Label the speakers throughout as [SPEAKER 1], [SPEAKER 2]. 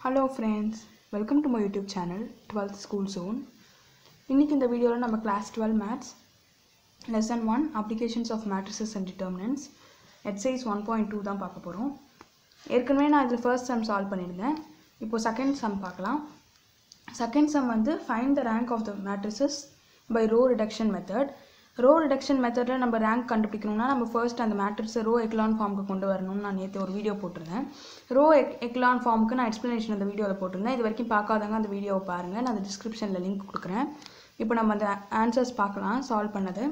[SPEAKER 1] hello friends welcome to my YouTube channel twelfth school zone இன்றைக்கி இந்த வீடியோவில் நம்ம class twelve maths lesson one applications of matrices and determinants exercise one point two தான் பார்க்க போகிறோம் ஏற்கனவே நான் இதில் ஃபர்ஸ்ட் சம் சால்வ் பண்ணியிருந்தேன் இப்போது செகண்ட் சம் பார்க்கலாம் செகண்ட் சம் வந்து find the rank of the matrices by row reduction method row reduction மெத்தடில் நம்ம ரேங்க் கண்டுபிடிக்கணும்னா நம்ம ஃபர்ஸ்ட் அந்த மேட்ரிக்ஸை ரோ எக்லான் ஃபார்முக்கு கொண்டு வரணும்னு நான் நேற்று ஒரு வீடியோ போட்டிருந்தேன் ரோ எக் எக்லான் ஃபார்முக்கு நான் எக்ஸ்ப்ளனேஷன் அந்த வீடியோவில் போட்டிருந்தேன் இது வரைக்கும் பார்க்காதவங்க அந்த வீடியோவை பாருங்கள் நான் அந்த டிஸ்கிரிப்ஷனில் லிங்க் கொடுக்குறேன் இப்போ நம்ம அந்த ஆன்சர்ஸ் பார்க்கலாம் சால்வ் பண்ணது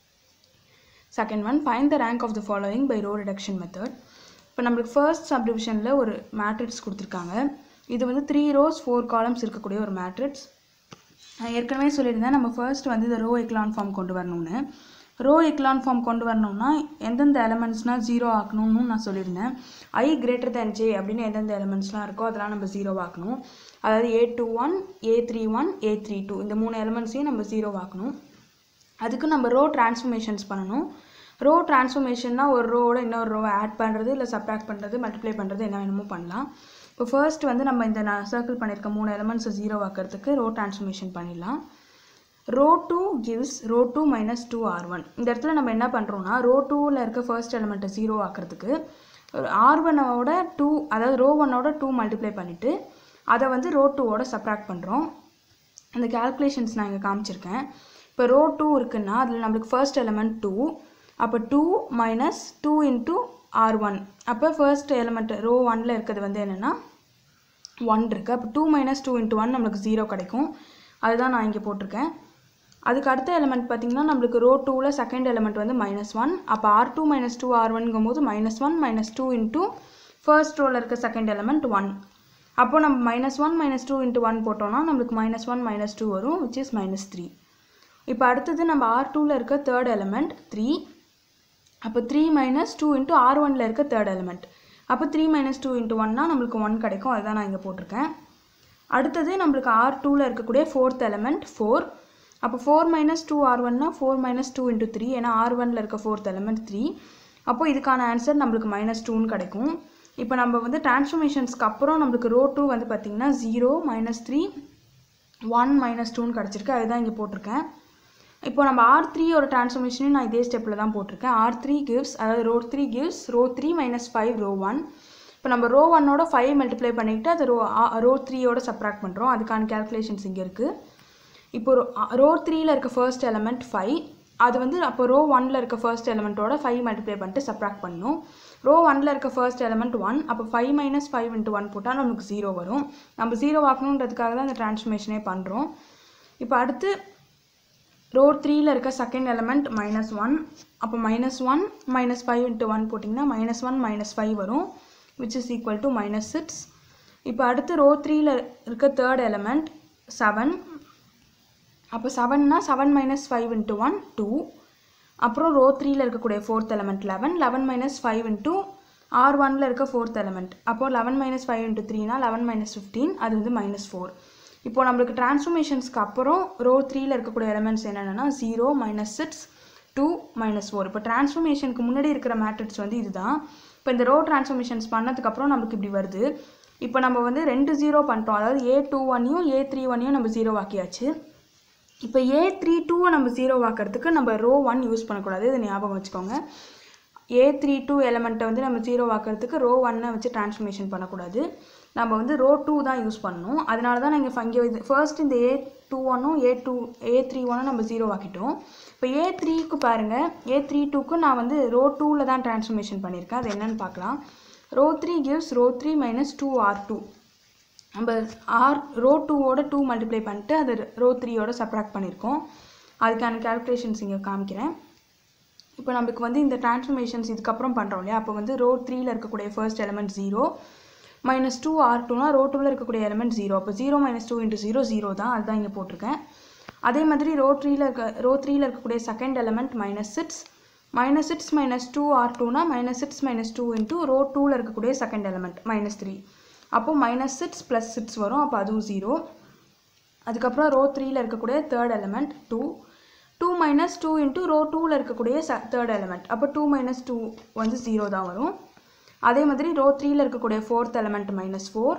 [SPEAKER 1] second one find the rank of the following by row reduction method இப்போ நம்மளுக்கு ஃபர்ஸ்ட் சப்டிவிஷனில் ஒரு மேட்ரிக்ஸ் கொடுத்துருக்காங்க இது வந்து த்ரீ ரோஸ் ஃபோர் காலம்ஸ் இருக்கக்கூடிய ஒரு மேட்ரிக்ஸ் நான் ஏற்கனவே சொல்லியிருந்தேன் நம்ம ஃபர்ஸ்ட் வந்து இந்த ரோ எக்லான் ஃபார்ம் கொண்டு வரணும்னு ரோ எக்லான் ஃபார்ம் கொண்டு வரணும்னா எந்தெந்த எலமெண்ட்ஸ்னால் ஜீரோ ஆக்கணும்னு நான் சொல்லியிருந்தேன் ஐ கிரேட்டர் தேன் ஜே அப்படின்னு எந்தெந்த எலமெண்ட்ஸ்லாம் இருக்கோ அதெல்லாம் நம்ம ஜீரோ ஆக்கணும் அதாவது A two one A three one A three two இந்த மூணு எலமெண்ட்ஸையும் நம்ம ஜீரோ ஆக்கணும் அதுக்கு நம்ம ரோ டிரான்ஸ்ஃபர்மேஷன்ஸ் பண்ணணும் ரோ டிரான்ஸ்ஃபர்மேஷன்னா ஒரு ரோவோட இன்னொரு ரோவை ஆட் பண்ணுறது இல்லை சப்ராக்ட் பண்ணுறது மல்டிப்ளை பண்ணுறது என்ன வேணுமோ பண்ணலாம் இப்போ ஃபர்ஸ்ட் வந்து நம்ம இந்த நான் சர்க்கிள் பண்ணியிருக்க மூணு எலமெண்ட்ஸை ஜீரோ ஆக்கிறதுக்கு ரோ டிரான்ஸ்ஃபர்மேஷன் பண்ணிடலாம் row two gives row two minus two R one இந்த இடத்துல நம்ம என்ன பண்ணுறோம்னா ரோ டூவில் இருக்க ஃபர்ஸ்ட் எலமெண்ட்டை ஜீரோ ஆக்கிறதுக்கு ஆர் ஒன்னோட டூ அதாவது ரோ ஒன்னோட டூ மல்டிப்ளை பண்ணிவிட்டு அதை வந்து ரோ டூவோட சப்ராக்ட் பண்ணுறோம் அந்த கேல்குலேஷன்ஸ் நான் இங்கே காமிச்சிருக்கேன் இப்போ ரோ டூ இருக்குன்னா அதில் நம்மளுக்கு ஃபர்ஸ்ட் எலமெண்ட் டூ அப்போ two minus two into R one அப்போ ஃபர்ஸ்ட் எலமெண்ட் ரோ ஒனில் இருக்கிறது வந்து என்னென்னா ஒன் இருக்குது அப்போ two minus two into one நம்மளுக்கு ஜீரோ கிடைக்கும் அதுதான் நான் இங்கே போட்டிருக்கேன் அதுக்கு அடுத்த எலமெண்ட் பார்த்திங்கன்னா நம்மளுக்கு ரோ டூவில் செகண்ட் எலமெண்ட் வந்து மைனஸ் ஒன் அப்போ R two minus two R ஒன்ங்கும் போது minus one minus two into first ரோவில் இருக்க செகண்ட் எலமெண்ட் ஒன் அப்போ நம்ம minus one minus two into one போட்டோம்னா நம்மளுக்கு மைனஸ் ஒன் மைனஸ் டூ வரும் விச் இஸ் மைனஸ் த்ரீ இப்போ அடுத்தது நம்ம ஆர் டூவில் இருக்க தேர்ட் எலமெண்ட் த்ரீ அப்போ three minus two into R ஒனில் இருக்க தேர்ட் எலமெண்ட் அப்போ த்ரீ மைனஸ் டூ இன்ட்டு ஒன்னா நம்மளுக்கு ஒன் கிடைக்கும் அதுதான் நான் இங்கே போட்டிருக்கேன் அடுத்தது நம்மளுக்கு ஆர் டூவில் இருக்கக்கூடிய ஃபோர்த் எலமெண்ட் ஃபோர் அப்போ ஃபோர் மைனஸ் டூ ஆர் ஒன்னா four minus two into three ஏன்னா ஆர் ஒனில் இருக்க ஃபோர்த் எலமெண்ட் த்ரீ அப்போ இதுக்கான ஆன்சர் நம்மளுக்கு மைனஸ் டூன்னு கிடைக்கும் இப்போ நம்ம வந்து டிரான்ஸ்ஃபர்மேஷன்ஸ்க்கு அப்புறம் நம்மளுக்கு ரோ டூ வந்து பார்த்திங்கன்னா zero minus three one minus டூன்னு கிடச்சிருக்கு அதுதான் இங்கே போட்டிருக்கேன் இப்போ நம்ம ஆர் த்ரீயோட டிரான்ஸ்ஃபர்மேஷனையும் நான் இதே ஸ்டெப்பில் தான் போட்டிருக்கேன் ஆர் த்ரீ கிவ்ஸ் அதாவது row three gives row three minus five row one இப்போ நம்ம ரோ ஒன்னோட ஃபைவ் மல்டிப்ளை பண்ணிவிட்டு அது ரோ ரோ த்ரீயோட சப்ராக்ட் பண்ணுறோம் அதுக்கான கேல்குலேஷன்ஸ் இங்கே இருக்குது இப்போ ரோ த்ரீயில் இருக்க ஃபர்ஸ்ட் எலமெண்ட் ஃபைவ் அது வந்து அப்போ ரோ ஒனில் இருக்க ஃபர்ஸ்ட் எலமெண்ட்டோட ஃபைவ் மல்டிப்ளை பண்ணிட்டு சப்ராக்ட் பண்ணணும் ரோ ஒனில் இருக்க ஃபர்ஸ்ட் எலமெண்ட் ஒன் அப்போ five minus five into one போட்டால் நமக்கு ஜீரோ வரும் நம்ம ஜீரோ ஆக்கணுன்றதுக்காக தான் இந்த டிரான்ஸ்ஃபர்மேஷனே பண்ணுறோம் இப்போ அடுத்து ரோ த்ரீயில் இருக்க செகண்ட் எலமெண்ட் மைனஸ் ஒன் அப்போ minus one minus five into one போட்டிங்கன்னா மைனஸ் ஒன் மைனஸ் ஃபைவ் வரும் which is equal to minus six இப்போ அடுத்து ரோ த்ரீயில் இருக்க தேர்ட் எலமெண்ட் செவன் அப்போ செவன்னா seven minus five into one two அப்புறம் ரோ த்ரீயில் இருக்கக்கூடிய fourth element eleven eleven minus five into R ஒனில் இருக்க ஃபோர்த் எலமெண்ட் அப்போது லெவன் மைனஸ் ஃபைவ் இன்ட்டு த்ரீனா லெவன் மைனஸ் ஃபிஃப்டீன் அது வந்து மைனஸ் ஃபோர் இப்போ நம்மளுக்கு டிரான்ஸ்ஃபர்மேஷன்ஸ்க்கு அப்புறம் ரோ த்ரீயில் இருக்கக்கூடிய எலமெண்ட்ஸ் என்னென்னா zero minus six two minus four இப்போ டிரான்ஸ்ஃபர்மேஷனுக்கு முன்னாடி இருக்கிற மேட்ரிக்ஸ் வந்து இதுதான் இப்போ இந்த ரோ டிரான்ஸ்ஃபர்மேஷன்ஸ் பண்ணதுக்கப்புறம் நமக்கு இப்படி வருது இப்போ நம்ம வந்து ரெண்டு ஜீரோ பண்ணிட்டோம் அதாவது ஏ டூ ஒன்னையும் ஏ த்ரீ ஒன்னையும் நம்ம ஜீரோ ஆக்கியாச்சு இப்போ ஏ த்ரீ டூவை நம்ம ஜீரோ ஆக்கிறதுக்கு நம்ம ரோ ஒன் யூஸ் பண்ணக்கூடாது இது ஞாபகம் வச்சுக்கோங்க ஏ த்ரீ டூ எலமெண்ட்டை வந்து நம்ம ஜீரோ ஆக்கிறதுக்கு ரோ ஒன்னை வச்சு டிரான்ஸ்ஃபர்மேஷன் பண்ணக்கூடாது நம்ம வந்து ரோ டூ தான் யூஸ் பண்ணணும் அதனால தான் நாங்கள் இங்கே இது ஃபர்ஸ்ட் இந்த ஏ டூ ஒன்னும் ஏ டூ ஏ த்ரீ ஒன்னும் நம்ம ஜீரோ ஆக்கிட்டோம் இப்போ ஏ த்ரீக்கு பாருங்கள் ஏ த்ரீ டூக்கு நான் வந்து ரோ டூவில் தான் டிரான்ஸ்ஃபர்மேஷன் பண்ணியிருக்கேன் அது என்னென்னு பார்க்கலாம் row three gives row three minus two R two நம்ம ஆர் ரோ டூவோட டூ மல்டிப்ளை பண்ணிட்டு அது ரோ த்ரீயோட சப்ராக்ட் பண்ணியிருக்கோம் அதுக்கான கேல்குலேஷன்ஸ் இங்கே காமிக்கிறேன் இப்போ நமக்கு வந்து இந்த டிரான்ஸ்ஃபர்மேஷன்ஸ் இதுக்கப்புறம் பண்ணுறோம் இல்லையா அப்போ வந்து ரோ த்ரீயில் இருக்கக்கூடிய first element zero minus two R டூனா ரோ டூவில் இருக்கக்கூடிய எலமெண்ட் ஜீரோ அப்போ zero minus two into zero zero தான் அதுதான் இங்கே போட்டிருக்கேன் அதே மாதிரி ரோ த்ரீயில் இருக்க ரோ த்ரீயில் இருக்கக்கூடிய second element minus six minus six minus two R டூனா minus six minus two into row டூவில் இருக்கக்கூடிய செகண்ட் எலமெண்ட் மைனஸ் த்ரீ அப்போது மைனஸ் சிக்ஸ் ப்ளஸ் சிக்ஸ் வரும் அப்போ அதுவும் ஜீரோ அதுக்கப்புறம் ரோ த்ரீயில் இருக்கக்கூடிய third element two two minus two into row டூவில் இருக்கக்கூடிய ச தேர்ட் எலமெண்ட் அப்போ டூ மைனஸ் டூ வந்து ஜீரோ தான் வரும் அதே மாதிரி ரோ த்ரீயில் இருக்கக்கூடிய fourth element minus four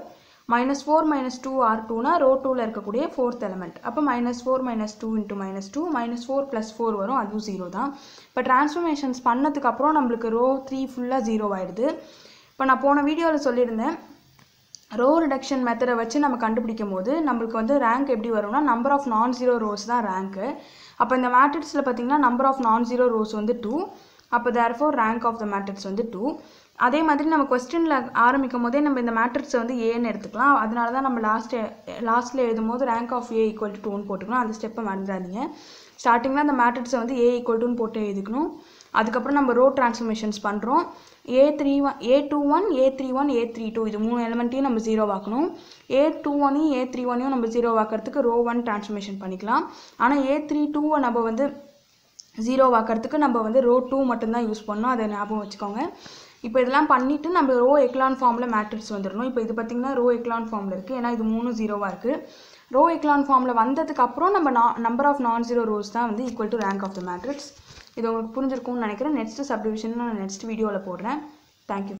[SPEAKER 1] minus four minus two R டூனா ரோ டூவில் இருக்கக்கூடிய ஃபோர்த் எலமெண்ட் அப்போ minus four minus two into minus two minus four plus four வரும் அதுவும் ஜீரோ தான் இப்போ ட்ரான்ஸ்ஃபர்மேஷன்ஸ் பண்ணதுக்கப்புறம் நம்மளுக்கு ரோ த்ரீ ஃபுல்லாக ஜீரோ ஆகிடுது இப்போ நான் போன வீடியோவில் சொல்லியிருந்தேன் ரோ ரிடக்ஷன் மெத்தடை வச்சு நம்ம கண்டுபிடிக்கும் போது நம்மளுக்கு வந்து ரேங்க் எப்படி வரும்னா number of non zero rows தான் ரேங்க்கு அப்போ இந்த மேட்ரிக்ஸில் பார்த்தீங்கன்னா number of non zero rows வந்து டூ அப்போ therefore rank of the matrix வந்து டூ அதே மாதிரி நம்ம கொஸ்டினில் ஆரம்பிக்கும் போதே நம்ம இந்த மேட்ரிக்ஸை வந்து ஏன்னு எடுத்துக்கலாம் அதனால தான் நம்ம லாஸ்ட் லாஸ்ட்டில் எழுதும் போது rank of A equal to டூன்னு போட்டுக்கணும் அந்த ஸ்டெப்பை மறந்துடாதீங்க ஸ்டார்டிங்கில் அந்த மேட்ரிக்ஸை வந்து ஏ ஈக்குவல் டுன்னு போட்டு எழுதிக்கணும் அதுக்கப்புறம் நம்ம ரோ ட்ரான்ஸ்ஃபர்மேஷன்ஸ் பண்ணுறோம் A three one A two one A three one A three two இது மூணு எலமெண்ட்டையும் நம்ம ஜீரோ ஆக்கணும் ஏ டூ ஒனையும் ஏ த்ரீ ஒனையும் நம்ம ஜீரோ ஆக்கிறதுக்கு ரோ ஒன் ட்ரான்ஸ்ஃபர்மேஷன் பண்ணிக்கலாம் ஆனால் ஏ த்ரீ டூவை நம்ம வந்து ஜீரோ ஆக்கிறதுக்கு நம்ம வந்து ரோ டூ மட்டும்தான் யூஸ் பண்ணோம் அதை ஞாபகம் வச்சுக்கோங்க இப்போ இதெல்லாம் பண்ணிவிட்டு நம்ம ரோ எக்லான் ஃபார்மில் மேட்ரிக்ஸ் வந்துடணும் இப்போ இது பார்த்திங்கன்னா ரோ எக்லான் ஃபார்மில் இருக்குது ஏன்னா இது மூணு ஜீரோவாக இருக்குது ரோ எக்லான் ஃபார்மில் வந்ததுக்கு அப்புறம் நம்ம நா number of non zero rows தான் வந்து equal to rank of the matrix இது உங்களுக்கு புரிஞ்சிருக்கும்னு நினைக்கிறேன் நெக்ஸ்ட் சப்டிவிஷன் நான் நெக்ஸ்ட் வீடியோவில் போடுறேன் தேங்க்யூ